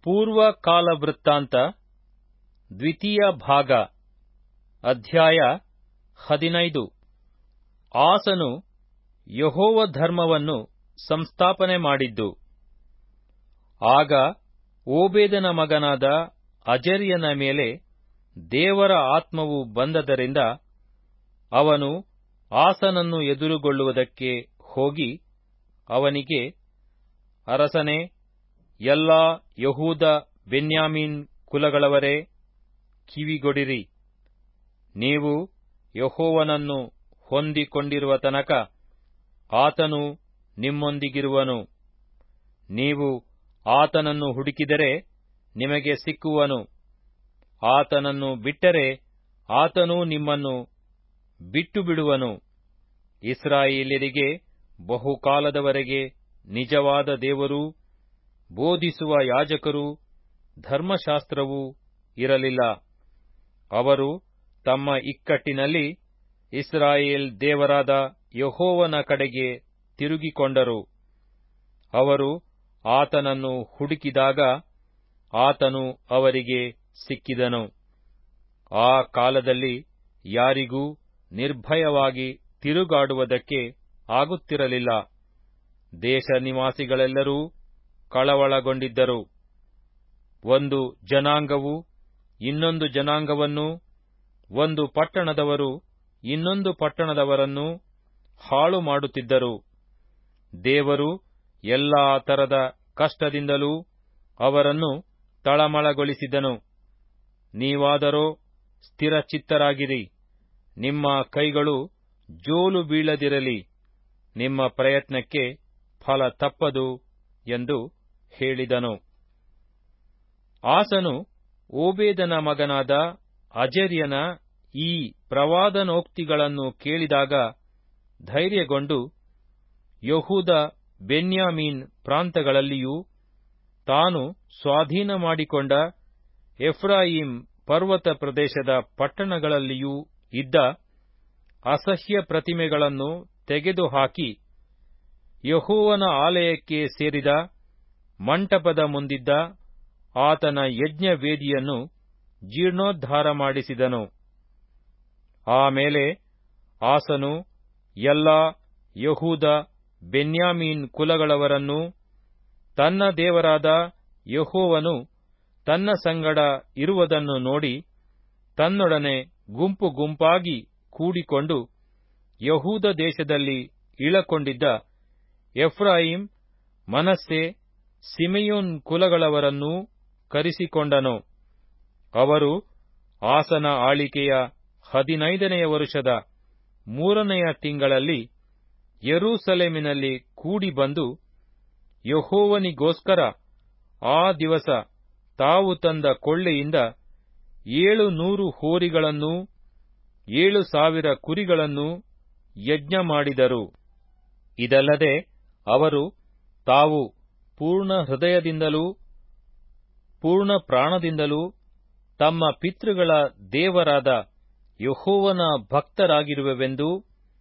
ಪೂರ್ವ ಕಾಲವೃತ್ತಾಂತ ದ್ವಿತೀಯ ಭಾಗ ಅಧ್ಯಾಯ ಹದಿನೈದು ಆಸನು ಯಹೋವ ಧರ್ಮವನ್ನು ಸಂಸ್ಥಾಪನೆ ಮಾಡಿದ್ದು ಆಗ ಓಬೇದನ ಮಗನಾದ ಅಜರ್ಯನ ಮೇಲೆ ದೇವರ ಆತ್ಮವು ಬಂದದರಿಂದ ಅವನು ಆಸನನ್ನು ಎದುರುಗೊಳ್ಳುವುದಕ್ಕೆ ಹೋಗಿ ಅವನಿಗೆ ಅರಸನೇ ಎಲ್ಲಾ ಯಹೂದ ಬೆನ್ಯಾಮೀನ್ ಕುಲಗಳವರೇ ಕಿವಿಗೊಡಿರಿ ನೀವು ಯಹೋವನನ್ನು ಹೊಂದಿಕೊಂಡಿರುವ ತನಕ ಆತನು ನಿಮ್ಮೊಂದಿಗಿರುವನು ನೀವು ಆತನನ್ನು ಹುಡುಕಿದರೆ ನಿಮಗೆ ಸಿಕ್ಕುವನು ಆತನನ್ನು ಬಿಟ್ಟರೆ ಆತನೂ ನಿಮ್ಮನ್ನು ಬಿಟ್ಟು ಬಿಡುವನು ಇಸ್ರಾಯೇಲ್ಯರಿಗೆ ಬಹುಕಾಲದವರೆಗೆ ನಿಜವಾದ ದೇವರೂ ಬೋಧಿಸುವ ಯಾಜಕರೂ ಧರ್ಮಶಾಸ್ತ್ರವೂ ಇರಲಿಲ್ಲ ಅವರು ತಮ್ಮ ಇಕ್ಕಟ್ಟಿನಲ್ಲಿ ಇಸ್ರಾಯೇಲ್ ದೇವರಾದ ಯಹೋವನ ಕಡೆಗೆ ತಿರುಗಿಕೊಂಡರು ಅವರು ಆತನನ್ನು ಹುಡುಕಿದಾಗ ಆತನು ಅವರಿಗೆ ಸಿಕ್ಕಿದನು ಆ ಕಾಲದಲ್ಲಿ ಯಾರಿಗೂ ನಿರ್ಭಯವಾಗಿ ತಿರುಗಾಡುವುದಕ್ಕೆ ಆಗುತ್ತಿರಲಿಲ್ಲ ದೇಶ ನಿವಾಸಿಗಳೆಲ್ಲರೂ ಕಳವಳಗೊಂಡಿದ್ದರು ಒಂದು ಜನಾಂಗವು ಇನ್ನೊಂದು ಜನಾಂಗವನ್ನು ಒಂದು ಪಟ್ಟಣದವರು ಇನ್ನೊಂದು ಪಟ್ಟಣದವರನ್ನು ಹಾಳು ಮಾಡುತ್ತಿದ್ದರು ದೇವರು ಎಲ್ಲಾ ತರದ ಕಷ್ಟದಿಂದಲೂ ಅವರನ್ನು ತಳಮಳಗೊಳಿಸಿದನು ನೀವಾದರೋ ಸ್ಥಿರಚಿತ್ತರಾಗಿರಿ ನಿಮ್ಮ ಕೈಗಳು ಜೋಲು ಬೀಳದಿರಲಿ ನಿಮ್ಮ ಪ್ರಯತ್ನಕ್ಕೆ ಫಲ ತಪ್ಪದು ಎಂದು ಹೇಳಿದನು ಆಸನು ಓಬೇದನ ಮಗನಾದ ಅಜರ್ಯನ ಈ ಪ್ರವಾದನೋಕ್ತಿಗಳನ್ನು ಕೇಳಿದಾಗ ಧೈರ್ಯಗೊಂಡು ಯಹೂದ ಬೆನ್ಯಾಮೀನ್ ಪ್ರಾಂತಗಳಲ್ಲಿಯೂ ತಾನು ಸ್ವಾಧೀನ ಮಾಡಿಕೊಂಡ ಎಫ್ರಾಯಿಂ ಪರ್ವತ ಪ್ರದೇಶದ ಪಟ್ಟಣಗಳಲ್ಲಿಯೂ ಇದ್ದ ಅಸಹ್ಯ ಪ್ರತಿಮೆಗಳನ್ನು ತೆಗೆದುಹಾಕಿ ಯಹೋವನ ಆಲಯಕ್ಕೆ ಸೇರಿದ ಮಂಟಪದ ಮುಂದಿದ್ದ ಆತನ ಯಜ್ಞವೇದಿಯನ್ನು ಜೀರ್ಣೋದ್ಧಾರ ಮಾಡಿಸಿದನು ಆಮೇಲೆ ಆಸನು ಎಲ್ಲಾ ಯಹೂದ ಬೆನ್ಯಾಮೀನ್ ಕುಲಗಳವರನ್ನೂ ತನ್ನ ದೇವರಾದ ಯಹೋವನು ತನ್ನ ಸಂಗಡ ಇರುವುದನ್ನು ನೋಡಿ ತನ್ನೊಡನೆ ಗುಂಪು ಗುಂಪಾಗಿ ಕೂಡಿಕೊಂಡು ಯಹೂದ ದೇಶದಲ್ಲಿ ಇಳಕೊಂಡಿದ್ದ ಎಫ್ರಾಯಿಂ ಮನಸ್ಸೆ ಸಿಮೆಯೋನ್ ಕುಲಗಳವರನ್ನೂ ಕರೆಸಿಕೊಂಡನು ಅವರು ಆಸನ ಆಳಿಕೆಯ ಹದಿನೈದನೆಯ ವರುಷದ ಮೂರನೆಯ ತಿಂಗಳಲ್ಲಿ ಯರೂಸಲೇಮಿನಲ್ಲಿ ಕೂಡಿ ಬಂದು ಯಹೋವನಿಗೋಸ್ಕರ ಆ ದಿವಸ ತಾವು ತಂದ ಕೊಳ್ಳೆಯಿಂದ ಏಳು ನೂರು ಹೋರಿಗಳನ್ನೂ ಏಳು ಸಾವಿರ ಕುರಿಗಳನ್ನೂ ಯಜ್ಞ ಮಾಡಿದರು ಇದಲ್ಲದೆ ಅವರು ತಾವು ಪೂರ್ಣ ಹೃದಯದಿಂದಲೂ ಪೂರ್ಣ ಪ್ರಾಣದಿಂದಲೂ ತಮ್ಮ ಪಿತೃಗಳ ದೇವರಾದ ಯಹೋವನ ಭಕ್ತರಾಗಿರುವೆವೆಂದೂ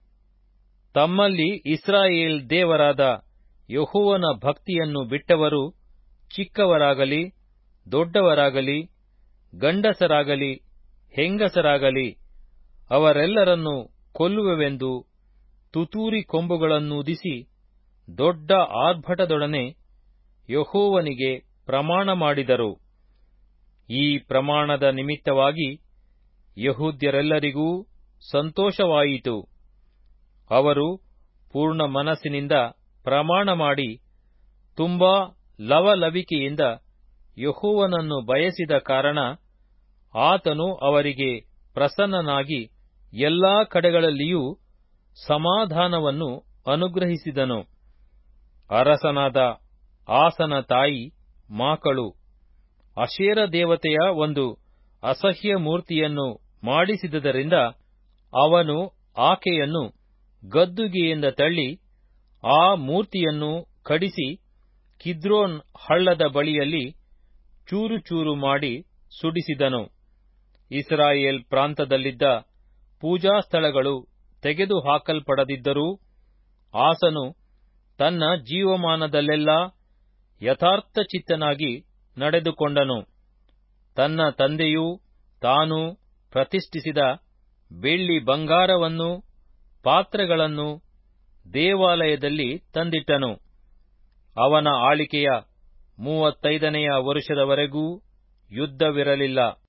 ತಮ್ಮಲ್ಲಿ ಇಸ್ರಾಯೇಲ್ ದೇವರಾದ ಯಹೋವನ ಭಕ್ತಿಯನ್ನು ಬಿಟ್ಟವರು ಚಿಕ್ಕವರಾಗಲಿ ದೊಡ್ಡವರಾಗಲಿ ಗಂಡಸರಾಗಲಿ ಹೆಂಗಸರಾಗಲಿ ಅವರೆಲ್ಲರನ್ನು ಕೊಲ್ಲುವೆವೆಂದು ತುತೂರಿ ಕೊಂಬುಗಳನ್ನೂದಿಸಿ ದೊಡ್ಡ ಆರ್ಭಟದೊಡನೆ ಯಹೋವನಿಗೆ ಪ್ರಮಾಣ ಮಾಡಿದರು ಈ ಪ್ರಮಾಣದ ನಿಮಿತ್ತವಾಗಿ ಯಹೂದ್ಯರೆಲ್ಲರಿಗೂ ಸಂತೋಷವಾಯಿತು ಅವರು ಪೂರ್ಣ ಮನಸ್ಸಿನಿಂದ ಪ್ರಮಾಣ ಮಾಡಿ ತುಂಬಾ ಲವಲವಿಕೆಯಿಂದ ಯಹೋವನನ್ನು ಬಯಸಿದ ಕಾರಣ ಆತನು ಅವರಿಗೆ ಪ್ರಸನ್ನನಾಗಿ ಎಲ್ಲಾ ಕಡೆಗಳಲ್ಲಿಯೂ ಸಮಾಧಾನವನ್ನು ಅನುಗ್ರಹಿಸಿದನು ಅರಸನಾದ ಆಸನ ತಾಯಿ ಮಾಕಳು ಅಶೇರ ದೇವತೆಯ ಒಂದು ಅಸಹ್ಯ ಮೂರ್ತಿಯನ್ನು ಮಾಡಿಸಿದುದರಿಂದ ಅವನು ಆಕೆಯನ್ನು ಗದ್ದುಗೆಯಿಂದ ತಳ್ಳಿ ಆ ಮೂರ್ತಿಯನ್ನು ಕಡಿಸಿ ಕಿದ್ರೋನ್ ಹಳ್ಳದ ಬಳಿಯಲ್ಲಿ ಚೂರು ಚೂರು ಮಾಡಿ ಸುಡಿಸಿದನು ಇಸ್ರಾಯೇಲ್ ಪ್ರಾಂತದಲ್ಲಿದ್ದ ಪೂಜಾ ಸ್ಥಳಗಳು ತೆಗೆದುಹಾಕಲ್ಪಡದಿದ್ದರೂ ಆಸನು ತನ್ನ ಜೀವಮಾನದಲ್ಲೆಲ್ಲಾ ಯಥಾರ್ಥಚಿತ್ತನಾಗಿ ನಡೆದುಕೊಂಡನು ತನ್ನ ತಂದೆಯೂ ತಾನು ಪ್ರತಿಷ್ಠಿಸಿದ ಬೆಳ್ಳಿ ಬಂಗಾರವನ್ನು ಪಾತ್ರೆಗಳನ್ನು ದೇವಾಲಯದಲ್ಲಿ ತಂದಿಟ್ಟನು ಅವನ ಆಳಿಕೆಯ ಮೂವತ್ತೈದನೆಯ ವರುಷದವರೆಗೂ ಯುದ್ಧವಿರಲಿಲ್ಲ